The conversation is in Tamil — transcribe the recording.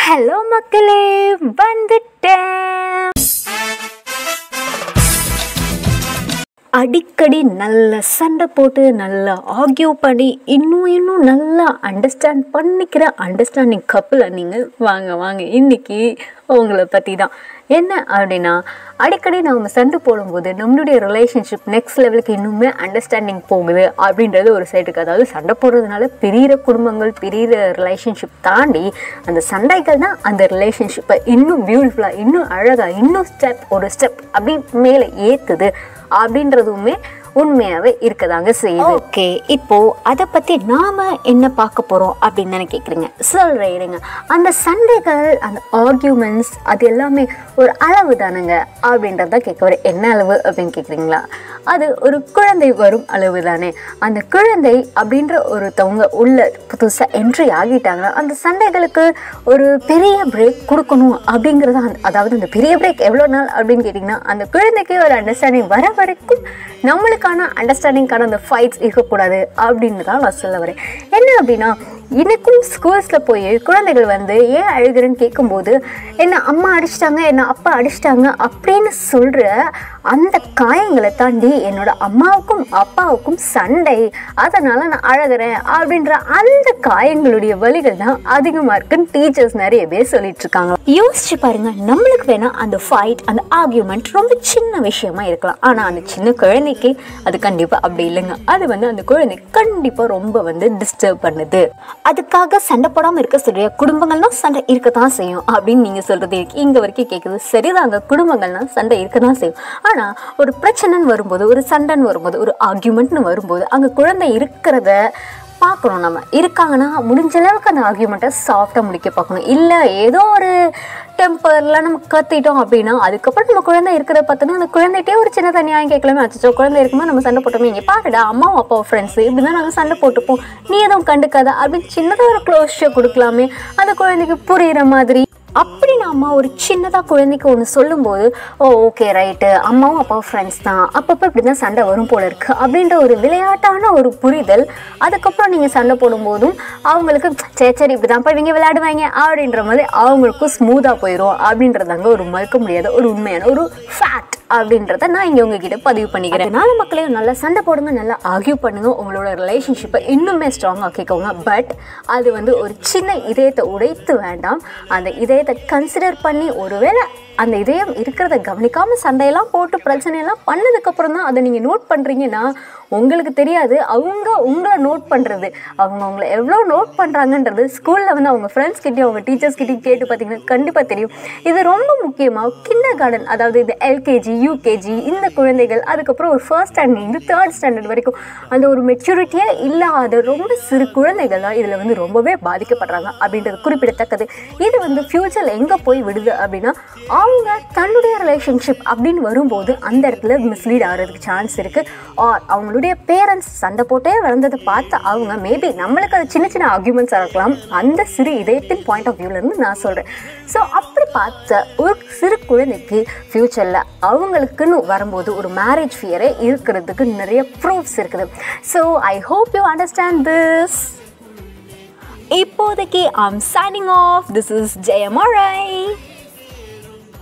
ஹலோ மக்களே வந்துட்டேன் அடிக்கடி நல்ல சண்டை போட்டு நல்லா ஆர்கியூ பண்ணி இன்னும் இன்னும் நல்லா அண்டர்ஸ்டாண்ட் பண்ணிக்கிற அண்டர்ஸ்டாண்டிங் கப்பில் நீங்கள் வாங்க வாங்க இன்னைக்கு உங்களை பற்றி தான் என்ன அப்படின்னா அடிக்கடி நம்ம சண்டை போடும்போது நம்மளுடைய ரிலேஷன்ஷிப் நெக்ஸ்ட் லெவலுக்கு இன்னுமே அண்டர்ஸ்டாண்டிங் போகுது அப்படின்றது ஒரு சைடுக்கு அதாவது சண்டை போடுறதுனால பிரிகிற குடும்பங்கள் பிரிகிற ரிலேஷன்ஷிப் தாண்டி அந்த சண்டைகள் தான் அந்த ரிலேஷன்ஷிப்பை இன்னும் பியூட்டிஃபுல்லாக இன்னும் அழகாக இன்னும் ஸ்டெப் ஒரு ஸ்டெப் அப்படி மேலே ஏற்றுது அப்படின்றதுமே உண்மையாகவே இருக்கதாங்க செய்யுது ஓகே இப்போ அதை பற்றி நாம என்ன பார்க்க போகிறோம் அப்படின்னு தானே கேட்குறீங்க சொல்கிறேன் இருங்க அந்த சண்டைகள் அந்த ஆர்கியூமெண்ட்ஸ் அது எல்லாமே ஒரு அளவு தானுங்க அப்படின்றத கேட்க வர என்ன அளவு அப்படின்னு கேட்குறீங்களா அது ஒரு குழந்தை வரும் அளவு தானே அந்த குழந்தை அப்படின்ற ஒருத்தவங்க உள்ள புதுசாக என்ட்ரி ஆகிட்டாங்கன்னா அந்த சண்டைகளுக்கு ஒரு பெரிய பிரேக் கொடுக்கணும் அப்படிங்கிறது அந்த அதாவது அந்த பெரிய பிரேக் எவ்வளோ நாள் அப்படின்னு கேட்டிங்கன்னா அந்த குழந்தைக்கு ஒரு அண்டர்ஸ்டாண்டிங் வர வரைக்கும் நம்மளுக்கான அண்டர்ஸ்டாண்டிங்கான அந்த ஃபைட்ஸ் இருக்கக்கூடாது அப்படின்னு தான் நான் சொல்ல வரேன் என்ன அப்படின்னா இன்னைக்கும் ஸ்கூல்ஸில் போய் குழந்தைகள் வந்து ஏன் அழுகிறேன்னு கேட்கும்போது என்ன அம்மா அடிச்சிட்டாங்க என்ன அப்பா அடிச்சிட்டாங்க அப்படின்னு சொல்கிற அந்த காயங்களை தாண்டி என்னோட அம்மாவுக்கும் அப்பாவுக்கும் சண்டை அதனால் நான் அழகிறேன் அப்படின்ற அந்த காயங்களுடைய வழிகள் தான் அதிகமாக இருக்குன்னு டீச்சர்ஸ் நிறைய பேர் சொல்லிட்டு இருக்காங்க யோசிச்சு பாருங்க நம்மளுக்கு வேணா அந்த ஃபைட் அந்த ஆர்கியூமெண்ட் ரொம்ப சின்ன விஷயமா இருக்கலாம் ஆனால் அந்த சின்ன குழந்தைக்கு அது கண்டிப்பாக அப்படி இல்லைங்க அது வந்து அந்த குழந்தை கண்டிப்பாக ரொம்ப வந்து டிஸ்டர்ப் பண்ணுது அதுக்காக சண்டை போடாமல் இருக்க சொல்றிய குடும்பங்கள்லாம் சண்டை இருக்கத்தான் செய்யும் அப்படின்னு நீங்கள் சொல்கிறது இருக்கு இங்கே வரைக்கும் கேட்குது சரிதாங்க குடும்பங்கள்லாம் சண்டை இருக்க தான் செய்யும் ஆனால் ஒரு பிரச்சனைன்னு வரும்போது ஒரு சண்டைன்னு வரும்போது ஒரு ஆர்கியூமெண்ட்னு வரும்போது அங்கே குழந்தை இருக்கிறத பார்க்கணும் நம்ம இருக்காங்கன்னா முடிஞ்ச அளவுக்கு அந்த ஆர்கியூமெண்ட்டை சாஃப்டாக முடிக்க பார்க்கணும் இல்லை ஏதோ ஒரு டெம்பரில் நம்ம கத்திட்டோம் அப்படின்னா அதுக்கப்புறம் நம்ம குழந்தை இருக்கிறத பார்த்தோன்னா அந்த குழந்தைகிட்டே ஒரு சின்ன தனியாக கேட்கலாமே அச்சோ குழந்தை இருக்கும்போது நம்ம சண்டை போட்டோமே இங்கே பாருடா அம்மாவும் அப்பாவும் ஃப்ரெண்ட்ஸு இப்படி தான் நாங்கள் சண்டை போட்டுப்போம் நீ எதுவும் கண்டுக்காத அப்படின்னு சின்னதாக ஒரு க்ளோஷர் கொடுக்கலாமே அந்த குழந்தைக்கு புரிகிற மாதிரி அப்படி நம்ம ஒரு சின்னதாக குழந்தைக்கு ஒன்று சொல்லும்போது ஓ ஓகே ரைட்டு அம்மாவும் அப்பாவும் ஃப்ரெண்ட்ஸ் தான் அப்பப்போ இப்படி தான் சண்டை வரும் போல இருக்குது அப்படின்ற ஒரு விளையாட்டான ஒரு புரிதல் அதுக்கப்புறம் நீங்கள் சண்டை போடும்போதும் அவங்களுக்கு சரி சரி இப்படி தான் இவங்க விளையாடுவாங்க அப்படின்ற மாதிரி அவங்களுக்கும் ஸ்மூத்தாக போயிடும் அப்படின்றதாங்க ஒரு மறுக்க முடியாத ஒரு உண்மையான ஒரு ஃபேக்ட் அப்படின்றத நான் இங்கே உங்ககிட்ட பதிவு பண்ணிக்கிறேன் அதனால மக்களே நல்லா சண்டை போடுங்க நல்லா ஆர்கியூ பண்ணுங்க உங்களோட ரிலேஷன்ஷிப்பை இன்னுமே ஸ்ட்ராங் ஆக்கிக்கோங்க பட் அது வந்து ஒரு சின்ன இதயத்தை உடைத்து வேண்டாம் அந்த இதயத்தை கன்சிடர் பண்ணி ஒருவேளை அந்த இதயம் இருக்கிறத கவனிக்காம சண்டையெல்லாம் போட்டு பிரச்சனையெல்லாம் பண்ணதுக்கப்புறம் தான் அதை நீங்கள் நோட் பண்ணுறீங்கன்னா உங்களுக்கு தெரியாது அவங்க உங்களை நோட் பண்ணுறது அவங்க உங்களை எவ்வளோ நோட் பண்ணுறாங்கன்றது ஸ்கூலில் வந்து அவங்க ஃப்ரெண்ட்ஸ் கிட்டேயும் அவங்க டீச்சர்ஸ் கிட்டேயும் கேட்டு பார்த்தீங்கன்னா கண்டிப்பாக தெரியும் இது ரொம்ப முக்கியமாக கிண்டர் கார்டன் அதாவது இது எல்கேஜி யூகேஜி இந்த குழந்தைகள் அதுக்கப்புறம் ஒரு ஃபர்ஸ்ட் ஸ்டாண்டர்ட் தேர்ட் ஸ்டாண்டர்ட் வரைக்கும் அந்த ஒரு மெச்சூரிட்டியே இல்லாத ரொம்ப சிறு குழந்தைகள் தான் இதில் வந்து ரொம்பவே பாதிக்கப்படுறாங்க அப்படின்றது குறிப்பிடத்தக்கது இது வந்து ஃப்யூச்சரில் எங்கே போய் விடுது அப்படின்னா அவங்க தன்னுடைய ரிலேஷன்ஷிப் அப்படின்னு வரும்போது அந்த இடத்துல மிஸ்லீட் ஆகிறதுக்கு சான்ஸ் இருக்குது ஆர் அவங்களுடைய பேரண்ட்ஸ் சண்டை போட்டே வளர்ந்ததை பார்த்து அவங்க மேபி நம்மளுக்கு அது சின்ன சின்ன ஆர்குமெண்ட்ஸாக இருக்கலாம் அந்த சிறு இதயத்தின் பாயிண்ட் ஆஃப் வியூலேருந்து நான் சொல்கிறேன் ஸோ அப்படி பார்த்த ஒரு சிறு குழந்தைக்கு ஃப்யூச்சரில் அவங்களுக்குன்னு வரும்போது ஒரு மேரேஜ் ஃபியரே இருக்கிறதுக்கு நிறைய ப்ரூஃப்ஸ் இருக்குது so I hope you understand this இப்போதைக்கு I'm signing off this is ஜெயமரை